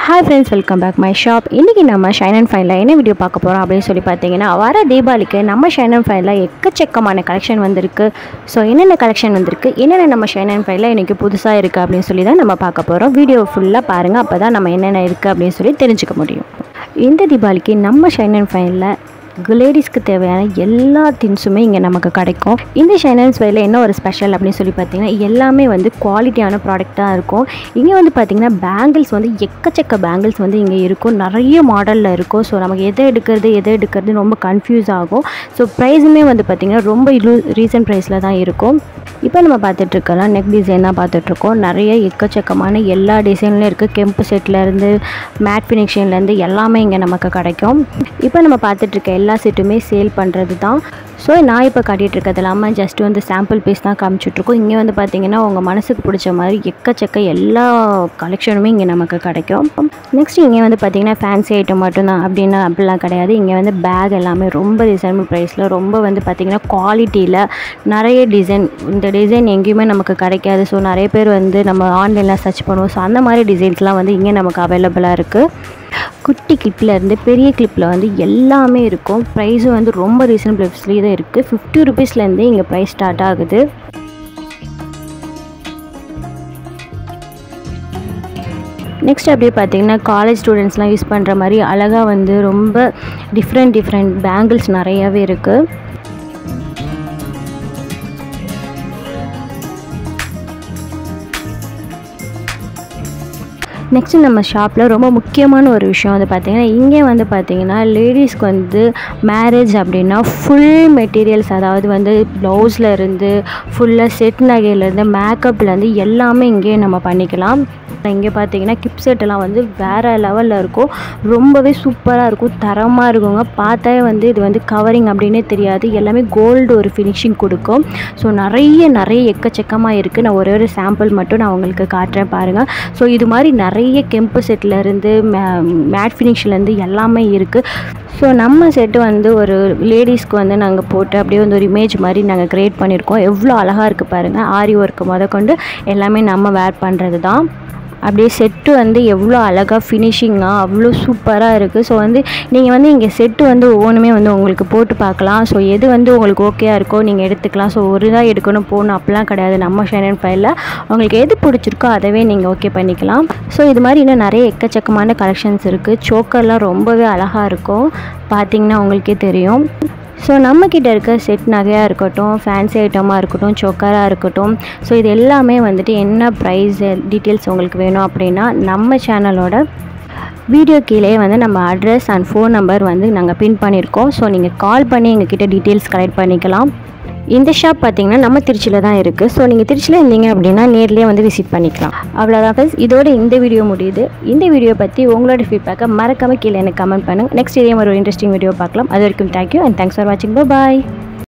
hi friends welcome back my shop இன்றைக்கி நம்ம shine and ஃபைனில் என்ன வீடியோ பார்க்க போகிறோம் அப்படின்னு சொல்லி பார்த்தீங்கன்னா வர தீபாவளிக்கு நம்ம ஷைன் அண்ட் ஃபைனில் எக்கச்சக்கமான கலெக்ஷன் வந்திருக்கு ஸோ என்னென்ன கலெக்ஷன் வந்திருக்கு என்னென்ன நம்ம ஷைன் அண்ட் ஃபைனில் இன்றைக்கி புதுசாக இருக்குது அப்படின்னு சொல்லி தான் நம்ம பார்க்க போகிறோம் வீடியோ ஃபுல்லாக பாருங்கள் அப்போ தான் நம்ம என்னென்ன இருக்குது அப்படின்னு சொல்லி தெரிஞ்சுக்க முடியும் இந்த தீபாவளிக்கு நம்ம ஷைன் அண்ட் ஃபைனில் லேடிஸ்க்கு தேவையான எல்லா திங்ஸுமே இங்கே நமக்கு கிடைக்கும் இந்த ஷைனன்ஸ் வேல என்ன ஒரு ஸ்பெஷல் அப்படின்னு சொல்லி பார்த்தீங்கன்னா எல்லாமே வந்து குவாலிட்டியான ப்ராடக்டாக இருக்கும் இங்கே வந்து பார்த்தீங்கன்னா பேங்கிள்ஸ் வந்து எக்கச்சக்க பேங்கிள்ஸ் வந்து இங்கே இருக்கும் நிறைய மாடலில் இருக்கும் ஸோ நமக்கு எதை எடுக்கிறது எதை எடுக்கிறது ரொம்ப கன்ஃபியூஸ் ஆகும் ஸோ ப்ரைஸுமே வந்து பார்த்திங்கன்னா ரொம்ப ரீசன்ட் ப்ரைஸில் தான் இருக்கும் இப்போ நம்ம பார்த்துட்ருக்கலாம் நெக் டிசைன் தான் பார்த்துட்ருக்கோம் நிறைய எக்கச்சக்கமான எல்லா டிசைன்லையும் இருக்குது கெம்பு செட்லேருந்து மேட் ஃபினிஷிங்லேருந்து எல்லாமே இங்கே நமக்கு கிடைக்கும் இப்போ நம்ம பார்த்துட்ருக்க எல்லா செட்டுமே சேல் பண்ணுறது தான் ஸோ நான் இப்போ காட்டிகிட்டு இருக்கிறது இல்லாமல் ஜஸ்ட் வந்து சாம்பிள் பீஸ் தான் காமிச்சிட்ருக்கோம் இங்கே வந்து பார்த்தீங்கன்னா உங்கள் மனசுக்கு பிடிச்ச மாதிரி எக்கச்சக்க எல்லா கலெக்ஷனுமே இங்கே நமக்கு கிடைக்கும் நெக்ஸ்ட் இங்கே வந்து பார்த்தீங்கன்னா ஃபேன்சி ஐட்டம் மட்டும்தான் அப்படின்னா அப்படிலாம் கிடையாது இங்கே வந்து பேக் எல்லாமே ரொம்ப ரீசனபிள் ப்ரைஸில் ரொம்ப வந்து பார்த்திங்கன்னா குவாலிட்டியில் நிறைய டிசைன் இந்த டிசைன் எங்கேயுமே நமக்கு கிடைக்காது ஸோ நிறைய பேர் வந்து நம்ம ஆன்லைனில் சர்ச் பண்ணுவோம் ஸோ அந்த மாதிரி டிசைன்ஸ்லாம் வந்து இங்கே நமக்கு அவைலபிளாக இருக்குது குட்டி கிளிப்பில் இருந்து பெரிய கிளிப்பில் வந்து எல்லாமே இருக்கும் ப்ரைஸும் வந்து ரொம்ப ரீசனபிள் ப்ரைஸ்லேயே தான் இருக்குது ஃபிஃப்டி ருபீஸ்லேருந்தே இங்கே ப்ரைஸ் ஸ்டார்ட் ஆகுது நெக்ஸ்ட் அப்படியே பார்த்தீங்கன்னா காலேஜ் ஸ்டூடெண்ட்ஸ்லாம் யூஸ் பண்ணுற மாதிரி அழகாக வந்து ரொம்ப டிஃப்ரெண்ட் டிஃப்ரெண்ட் பேங்கிள்ஸ் நிறையாவே இருக்குது நெக்ஸ்ட்டு நம்ம ஷாப்பில் ரொம்ப முக்கியமான ஒரு விஷயம் வந்து பார்த்திங்கன்னா இங்கே வந்து பார்த்திங்கன்னா லேடிஸ்க்கு வந்து மேரேஜ் அப்படின்னா ஃபுல் மெட்டீரியல்ஸ் அதாவது வந்து ப்ளவுஸில் இருந்து ஃபுல்லாக செட் நகையிலேருந்து மேக்கப்லேருந்து எல்லாமே இங்கே நம்ம பண்ணிக்கலாம் இங்கே பார்த்தீங்கன்னா கிப் செட்டெல்லாம் வந்து வேறு லெவலில் இருக்கும் ரொம்பவே சூப்பராக இருக்கும் தரமாக இருக்குங்க பார்த்தாவே வந்து இது வந்து கவரிங் அப்படின்னே தெரியாது எல்லாமே கோல்டு ஒரு ஃபினிஷிங் கொடுக்கும் ஸோ நிறைய நிறைய எக்கச்சக்கமாக இருக்குது நான் ஒரே ஒரு சாம்பிள் மட்டும் நான் உங்களுக்கு காட்டுறேன் பாருங்கள் ஸோ இது மாதிரி நிறைய கெம்பு செட்லேருந்து மே மேட் ஃபினிஷ்லேருந்து எல்லாமே இருக்குது ஸோ நம்ம செட்டு வந்து ஒரு லேடிஸ்க்கு வந்து நாங்கள் போட்டு அப்படியே வந்து ஒரு இமேஜ் மாதிரி நாங்கள் க்ரியேட் பண்ணியிருக்கோம் எவ்வளோ அழகாக இருக்குது பாருங்கள் ஆரி ஒர்க்கு முத கொண்டு எல்லாமே நம்ம வேர் பண்ணுறது தான் அப்படியே செட்டு வந்து எவ்வளோ அழகாக ஃபினிஷிங்காக அவ்வளோ சூப்பராக இருக்குது ஸோ வந்து நீங்கள் வந்து இங்கே செட்டு வந்து ஒவ்வொன்றுமே வந்து உங்களுக்கு போட்டு பார்க்கலாம் ஸோ எது வந்து உங்களுக்கு ஓகேயாக இருக்கோ நீங்கள் எடுத்துக்கலாம் ஸோ ஒரு தான் எடுக்கணும் போகணும் அப்படிலாம் கிடையாது நம்ம ஷைன் ஃபைலில் உங்களுக்கு எது பிடிச்சிருக்கோ அதவே நீங்கள் ஓகே பண்ணிக்கலாம் ஸோ இது மாதிரி இன்னும் நிறைய எக்கச்சக்கமான கலெக்ஷன்ஸ் இருக்குது சோக்கர்லாம் ரொம்பவே அழகாக இருக்கும் பார்த்தீங்கன்னா உங்களுக்கே தெரியும் ஸோ நம்மக்கிட்ட இருக்க செட் நகையாக இருக்கட்டும் ஃபேன்சி ஐட்டமாக இருக்கட்டும் சொக்கராக இருக்கட்டும் ஸோ இது எல்லாமே வந்துட்டு என்ன ப்ரைஸ் டீட்டெயில்ஸ் உங்களுக்கு வேணும் அப்படின்னா நம்ம சேனலோட வீடியோ கீழே வந்து நம்ம அட்ரஸ் அண்ட் ஃபோன் நம்பர் வந்து நாங்கள் பின் பண்ணியிருக்கோம் ஸோ நீங்கள் கால் பண்ணி எங்ககிட்ட டீட்டெயில்ஸ் கலெக்ட் பண்ணிக்கலாம் இந்த ஷாப் பார்த்தீங்கன்னா நம்ம திருச்சியில் தான் இருக்குது ஸோ நீங்கள் திருச்சியில் இருந்தீங்க அப்படின்னா நேர்லேயே வந்து விசிட் பண்ணிக்கலாம் அவ்வளோதான் ஃப்ரெண்ட்ஸ் இதோட இந்த வீடியோ முடியுது இந்த வீடியோ பற்றி உங்களோட ஃபீட்பேக்கை மறக்காமல் கீழே எனக்கு கமெண்ட் பண்ணுங்கள் நெக்ஸ்ட் இதே மாதிரி ஒரு இன்ட்ரெஸ்டிங் வீடியோ பார்க்கலாம் அது வரைக்கும் தேங்க்யூ அண்ட் தேங்க்ஸ் ஃபார் வாட்சிங் பாய்